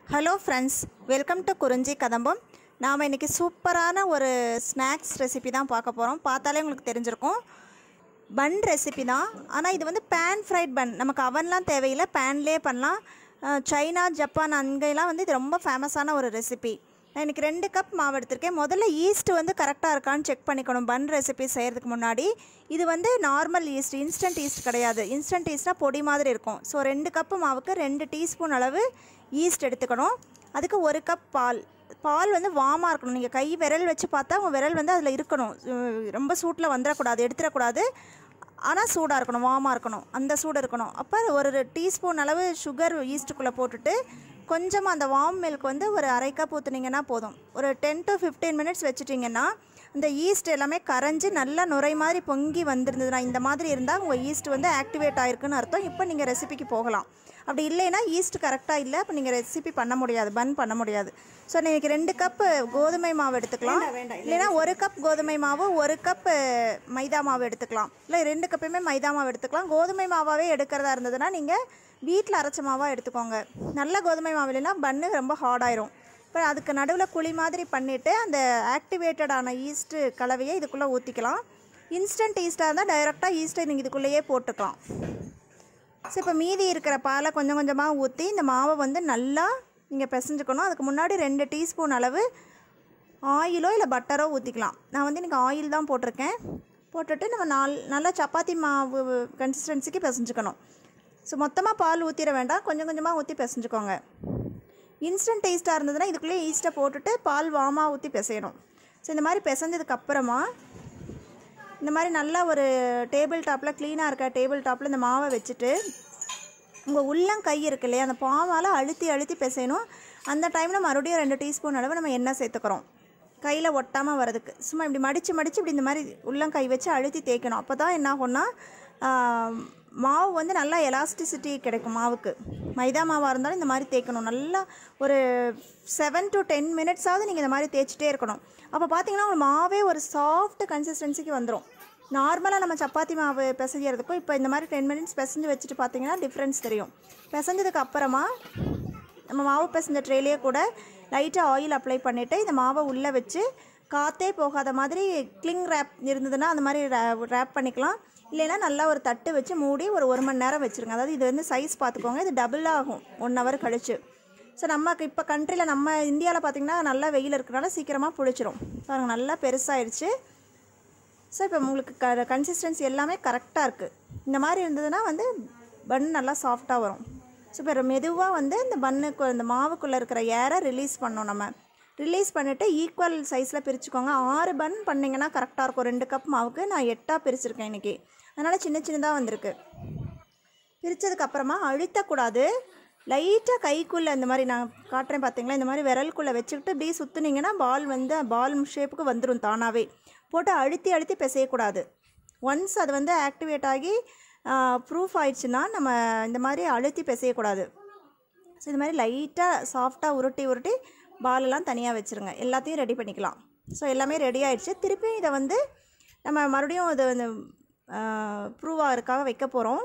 hello friends welcome to குறிஞ்சி கதம்பம் நாம் இன்றைக்கி சூப்பரான ஒரு ஸ்நாக்ஸ் ரெசிபி தான் பார்க்க போகிறோம் பார்த்தாலே உங்களுக்கு தெரிஞ்சிருக்கும் பன் ரெசிபி தான் ஆனால் இது வந்து பேன் ஃப்ரைட் பன் நமக்கு அவன்லாம் தேவையில்லை பேன்லேயே பண்ணலாம் அஹ், சைனா ஜப்பான் அங்கெல்லாம் வந்து இது ரொம்ப ஃபேமஸான ஒரு ரெசிபி நான் இன்றைக்கி ரெண்டு கப் மாவு எடுத்திருக்கேன் முதல்ல ஈஸ்ட் வந்து கரெக்டாக இருக்கான்னு செக் பண்ணிக்கணும் பன் ரெசிபி செய்கிறதுக்கு முன்னாடி இது வந்து நார்மல் ஈஸ்ட் இன்ஸ்டன்ட் ஈஸ்ட் கிடையாது இன்ஸ்டன்ட் ஈஸ்ட்னால் பொடி மாதிரி இருக்கும் ஸோ ரெண்டு கப்பு மாவுக்கு ரெண்டு டீஸ்பூன் அளவு ஈஸ்ட் எடுத்துக்கணும் அதுக்கு ஒரு கப் பால் பால் வந்து வார்மாக இருக்கணும் நீங்கள் கை விரல் வச்சு பார்த்தா உங்கள் விரல் வந்து அதில் இருக்கணும் உம், ரொம்ப சூட்டில் வந்துடக்கூடாது எடுத்துடக்கூடாது ஆனால் சூடாக இருக்கணும் வார்மாக இருக்கணும் அந்த சூடு இருக்கணும் அப்போ ஒரு டீஸ்பூன் அளவு சுகர் ஈஸ்ட்டுக்குள்ளே போட்டுட்டு கொஞ்சமாக அந்த வார்ம் மில்க் வந்து ஒரு அரை கப் ஊற்றுனீங்கன்னா போதும் ஒரு டென் டு ஃபிஃப்டீன் மினிட்ஸ் வச்சுட்டிங்கன்னா இந்த ஈஸ்ட் எல்லாமே கரைஞ்சி நல்லா நுரை மாதிரி பொங்கி வந்திருந்ததுன்னா இந்த மாதிரி இருந்தால் உங்கள் ஈஸ்ட் வந்து ஆக்டிவேட் ஆயிருக்குன்னு அர்த்தம் இப்போ நீங்கள் ரெசிபிக்கு போகலாம் அப்படி இல்லைன்னா ஈஸ்ட் கரெக்டாக இல்லை அப்போ நீங்கள் ரெசிபி பண்ண முடியாது பன் பண்ண முடியாது ஸோ நீங்கள் ரெண்டு கப் கோதுமை மாவு எடுத்துக்கலாம் இல்லைன்னா ஒரு கப் கோதுமை மாவு ஒரு கப் மைதா மாவு எடுத்துக்கலாம் இல்லை ரெண்டு கப்பையுமே மைதா மாவு எடுத்துக்கலாம் கோதுமை மாவாகவே எடுக்கிறதா இருந்ததுன்னா நீங்கள் வீட்டில் அரைச்ச மாவாக எடுத்துக்கோங்க நல்ல கோதுமை மாவு இல்லைன்னா பன்னு ரொம்ப ஹார்டாயிரும் இப்போ அதுக்கு நடுவில் குழி மாதிரி பண்ணிவிட்டு அந்த ஆக்டிவேட்டடான ஈஸ்ட்டு கலவையை இதுக்குள்ளே ஊற்றிக்கலாம் இன்ஸ்டன்ட் ஈஸ்ட்டாக இருந்தால் டைரெக்டாக ஈஸ்ட்டை நீங்கள் இதுக்குள்ளேயே போட்டுக்கலாம் ஸோ இப்போ மீதி இருக்கிற பாலை கொஞ்சம் கொஞ்சமாக ஊற்றி இந்த மாவை வந்து நல்லா நீங்கள் பிசைஞ்சுக்கணும் அதுக்கு முன்னாடி ரெண்டு டீஸ்பூன் அளவு ஆயிலோ இல்லை பட்டரோ ஊற்றிக்கலாம் நான் வந்து எனக்கு ஆயில் தான் போட்டிருக்கேன் போட்டுட்டு நம்ம நால் நல்லா சப்பாத்தி மாவு கன்சிஸ்டன்சிக்கு பிசைஞ்சுக்கணும் ஸோ மொத்தமாக பால் ஊற்றிட வேண்டாம் கொஞ்சம் கொஞ்சமாக ஊற்றி பிசைஞ்சுக்கோங்க இன்ஸ்டன்ட் டேஸ்ட்டாக இருந்ததுன்னா இதுக்குள்ளேயே ஈஸ்ட்டை போட்டுட்டு பால் வாமாக ஊற்றி பிசையணும் ஸோ இந்த மாதிரி பிசைஞ்சதுக்கு அப்புறமா இந்த மாதிரி நல்லா ஒரு டேபிள் டாப்பில் க்ளீனாக இருக்க டேபிள் டாப்பில் இந்த மாவை வச்சுட்டு உங்கள் உள்ளங்கை இருக்கு இல்லையா அந்த பாவால் அழுத்தி அழுத்தி பிசையணும் அந்த டைமில் மறுபடியும் ரெண்டு டீஸ்பூன் அளவு நம்ம எண்ணெய் சேர்த்துக்கிறோம் கையில் ஒட்டாமல் வரதுக்கு சும்மா இப்படி மடித்து மடித்து இப்படி இந்த மாதிரி உள்ளங்கை வச்சு அழுத்தி தேய்க்கணும் அப்போ தான் என்ன ஆகும்னா ஆஹ், மாவு வந்து நல்லா எலாஸ்டிசிட்டி கிடைக்கும் மாவுக்கு மைதா மாவாக இருந்தாலும் இந்த மாதிரி தேய்க்கணும் நல்லா ஒரு செவன் டு டென் மினிட்ஸாவது நீங்கள் இந்த மாதிரி தேய்ச்சிட்டே இருக்கணும் அப்போ பார்த்தீங்கன்னா உங்களுக்கு மாவே ஒரு சாஃப்ட் கன்சிஸ்டன்சிக்கு வந்துடும் நார்மலாக நம்ம சப்பாத்தி மாவு பிசைகிறதுக்கும் இப்போ இந்த மாதிரி டென் மினிட்ஸ் பிசைஞ்சு வச்சுட்டு பார்த்தீங்கன்னா டிஃப்ரென்ஸ் தெரியும் பிசைஞ்சதுக்கு அப்புறமா நம்ம மாவு பிசைஞ்ச ட்ரேலேயே கூட லைட்டாக ஆயில் அப்ளை பண்ணிவிட்டு இந்த மாவை உள்ளே வச்சு காற்றே போகாத மாதிரி கிளிங் ரேப் இருந்ததுன்னா அந்த மாதிரி ரேப் பண்ணிக்கலாம் இல்லைன்னா நல்லா ஒரு தட்டு வச்சு மூடி ஒரு ஒரு மணி நேரம் வச்சுருங்க அதாவது இது வந்து சைஸ் பார்த்துக்கோங்க இது டபுள் ஆகும் ஒன் ஹவர் கழிச்சு ஸோ நமக்கு இப்போ கண்ட்ரியில் நம்ம இந்தியாவில் பார்த்திங்கன்னா நல்லா வெயில் இருக்கிறனால சீக்கிரமாக பிடிச்சிரும் பாருங்கள் நல்லா பெருசாகிடுச்சு ஸோ இப்போ உங்களுக்கு க கன்சிஸ்டன்சி எல்லாமே கரெக்டாக இருக்குது இந்த மாதிரி இருந்ததுன்னா வந்து பன் நல்லா சாஃப்டாக வரும் ஸோ இப்போ மெதுவாக வந்து இந்த பன்னுக்கு இந்த மாவுக்குள்ளே இருக்கிற ஏரை ரிலீஸ் பண்ணோம் நம்ம ரிலீஸ் பண்ணிவிட்டு ஈக்குவல் சைஸில் பிரிச்சுக்கோங்க ஆறு பன் பண்ணிங்கன்னா கரெக்டாக இருக்கும் ரெண்டு கப் மாவுக்கு நான் எட்டாக பிரிச்சிருக்கேன் இன்றைக்கி அதனால் சின்ன சின்னதாக வந்திருக்கு பிரித்ததுக்கு அப்புறமா அழுத்தக்கூடாது லைட்டாக கைக்குள்ளே இந்த மாதிரி நான் காட்டுறேன் பார்த்தீங்களா இந்த மாதிரி விரலுக்குள்ளே வச்சுக்கிட்டு இப்படி சுற்றுனீங்கன்னா பால் வந்து பால் ஷேப்புக்கு வந்துடும் தானாகவே போட்டு அழுத்தி அழுத்தி பிசையக்கூடாது ஒன்ஸ் அது வந்து ஆக்டிவேட் ஆகி ப்ரூஃப் ஆயிடுச்சுன்னா நம்ம இந்த மாதிரி அழுத்தி பிசையக்கூடாது ஸோ இது மாதிரி லைட்டாக சாஃப்டாக உருட்டி உருட்டி பாலெல்லாம் தனியாக வச்சுருங்க எல்லாத்தையும் ரெடி பண்ணிக்கலாம் ஸோ எல்லாமே ரெடி ஆயிடுச்சு திருப்பியும் இதை வந்து நம்ம மறுபடியும் இது வந்து ப்ரூவ் ஆகிறதுக்காக வைக்க போகிறோம்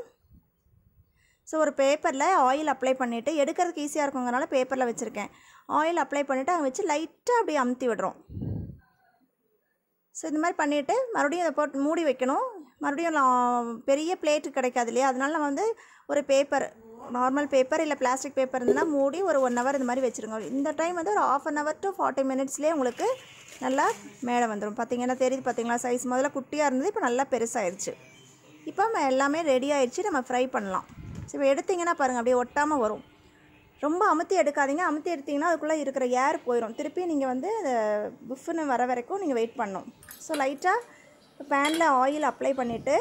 ஸோ ஒரு பேப்பரில் ஆயில் அப்ளை பண்ணிவிட்டு எடுக்கிறதுக்கு ஈஸியாக இருக்குங்கிறனால பேப்பரில் வச்சுருக்கேன் ஆயில் அப்ளை பண்ணிவிட்டு அங்கே வச்சு லைட்டாக அப்படியே அமுத்தி விடுறோம் ஸோ இந்த மாதிரி பண்ணிவிட்டு மறுபடியும் அதை போட்டு மூடி வைக்கணும் மறுபடியும் லா- பெரிய பிளேட்டு கிடைக்காது இல்லையா அதனால நம்ம வந்து ஒரு பேப்பர் நார்மல் பேப்பர் இல்லை பிளாஸ்டிக் பேப்பர் இருந்ததுன்னா மூடி ஒரு ஒன் ஹவர் இந்த மாதிரி வச்சுருங்க இந்த டைம் வந்து ஒரு half an hour to forty மினிட்ஸ்லேயே உங்களுக்கு நல்லா மேலே வந்துடும் பார்த்தீங்கன்னா தெரியுது பார்த்தீங்களா சைஸ் முதல்ல குட்டியாக இருந்தது இப்போ நல்லா பெருசாகிடுச்சு இப்போ நம்ம எல்லாமே ரெடி ஆயிடுச்சு நம்ம ஃப்ரை பண்ணலாம் ஸோ இப்போ எடுத்தீங்கன்னா பாருங்கள் அப்படியே ஒட்டாமல் வரும் ரொம்ப அமுத்தி எடுக்காதீங்க அமுத்தி எடுத்தீங்கன்னா அதுக்குள்ளே இருக்கிற ஏர் போயிடும் திருப்பி நீங்கள் வந்து அதை புஃப்னு வர வரைக்கும் நீங்கள் வெயிட் பண்ணணும் ஸோ லைட்டாக பேனில் ஆயில் அப்ளை பண்ணிவிட்டு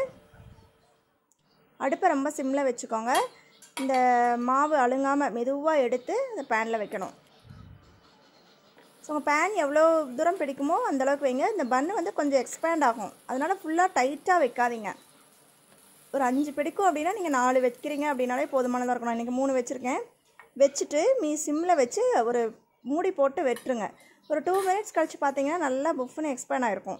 அடுப்பை ரொம்ப சிம்மில் வச்சுக்கோங்க இந்த மாவு அழுங்காமல் மெதுவாக எடுத்து அந்த பேனில் வைக்கணும் ஸோ உங்கள் பேன் எவ்வளோ தூரம் பிடிக்குமோ அந்த அளவுக்கு வைங்க இந்த பன்னு வந்து கொஞ்சம் எக்ஸ்பேண்ட் ஆகும் அதனால் ஃபுல்லாக டைட்டாக வைக்காதீங்க ஒரு அஞ்சு பிடிக்கும் அப்படின்னா நீங்கள் நாலு வைக்கிறீங்க அப்படின்னாலே போதுமானதாக இருக்கணும் இன்றைக்கி மூணு வச்சுருக்கேன் வச்சுட்டு மீ சிம்மில் வச்சு ஒரு மூடி போட்டு வெட்டுருங்க ஒரு டூ மினிட்ஸ் கழித்து பார்த்தீங்கன்னா நல்லா புஃப்னு எக்ஸ்பேண்ட் ஆகிருக்கும்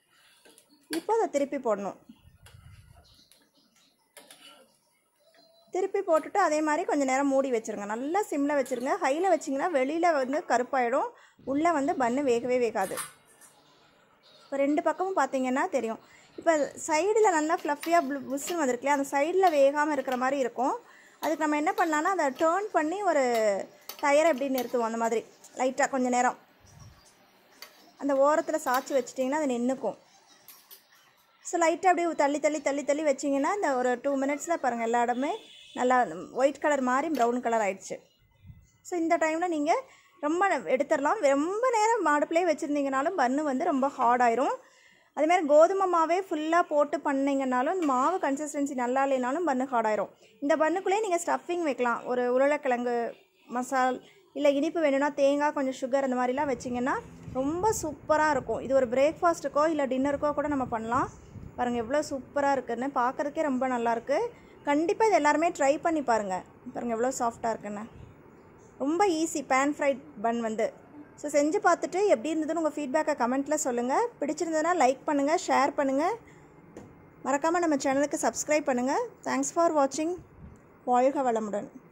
இப்போ அதை திருப்பி போடணும் திருப்பி போட்டுட்டு அதே மாதிரி கொஞ்சம் நேரம் மூடி வச்சுருங்க நல்லா சிம்மில் வச்சுருங்க ஹையில் வச்சிங்கன்னா வெளியில் வந்து கருப்பாயிடும் உள்ளே வந்து பன்னு வேகவே வேகாது இப்போ ரெண்டு பக்கமும் பார்த்தீங்கன்னா தெரியும் இப்போ சைடில் நல்லா ஃப்ளஃபியாக ப்ளு புஷ்ஷுன்னு வந்திருக்குல்லையா அந்த சைடில் வேகாமல் இருக்கிற மாதிரி இருக்கும் அதுக்கு நம்ம என்ன பண்ணலான்னா அதை டேர்ன் பண்ணி ஒரு டயரை எப்படி நிறுத்துவோம் அந்த மாதிரி லைட்டாக கொஞ்சம் நேரம் அந்த ஓரத்தில் சாய்ச்சி வச்சிட்டிங்கன்னா அது நின்றுக்கும் ஸோ லைட்டாக அப்படியே தள்ளி தள்ளி தள்ளி தள்ளி வச்சிங்கன்னா இந்த ஒரு டூ மினிட்ஸில் பாருங்கள் எல்லா இடமே நல்லா ஒயிட் கலர் மாறி ப்ரௌன் கலர் ஆயிடுச்சு ஸோ இந்த டைமில் நீங்கள் ரொம்ப எடுத்துடலாம் ரொம்ப நேரம் அடுப்புலேயே வச்சுருந்தீங்கனாலும் பன்னு வந்து ரொம்ப ஹார்ட் ஆயிரும் அதேமாதிரி கோதுமை மாவே ஃபுல்லாக போட்டு பண்ணிங்கனாலும் இந்த மாவு கன்சிஸ்டன்சி நல்லா இல்லைனாலும் பன்னு ஹார்ட் ஆயிரும் இந்த பண்ணுக்குள்ளேயே நீங்கள் ஸ்டஃபிங் வைக்கலாம் ஒரு உருளைக்கிழங்கு மசால் இல்லை இனிப்பு வேணும்னா தேங்காய் கொஞ்சம் சுகர் அந்த மாதிரிலாம் வச்சிங்கன்னா ரொம்ப சூப்பராக இருக்கும் இது ஒரு பிரேக்ஃபாஸ்ட்டுக்கோ இல்லை டின்னருக்கோ கூட நம்ம பண்ணலாம் பாருங்கள் எவ்வளோ சூப்பராக இருக்குன்னு பார்க்குறதுக்கே ரொம்ப நல்லாயிருக்கு கண்டிப்பாக இது எல்லாருமே ட்ரை பண்ணி பாருங்கள் பாருங்கள் எவ்வளோ சாஃப்டாக இருக்குன்னு ரொம்ப ஈஸி பேன் ஃப்ரைட் பன் வந்து ஸோ செஞ்சு பார்த்துட்டு எப்படி இருந்ததுன்னு உங்கள் ஃபீட்பேக்கை கமெண்ட்டில் சொல்லுங்கள் பிடிச்சிருந்ததுன்னா லைக் பண்ணுங்கள் ஷேர் பண்ணுங்கள் மறக்காமல் நம்ம சேனலுக்கு சப்ஸ்கிரைப் பண்ணுங்கள் தேங்க்ஸ் ஃபார் வாட்சிங் வாழ்க வளமுடன்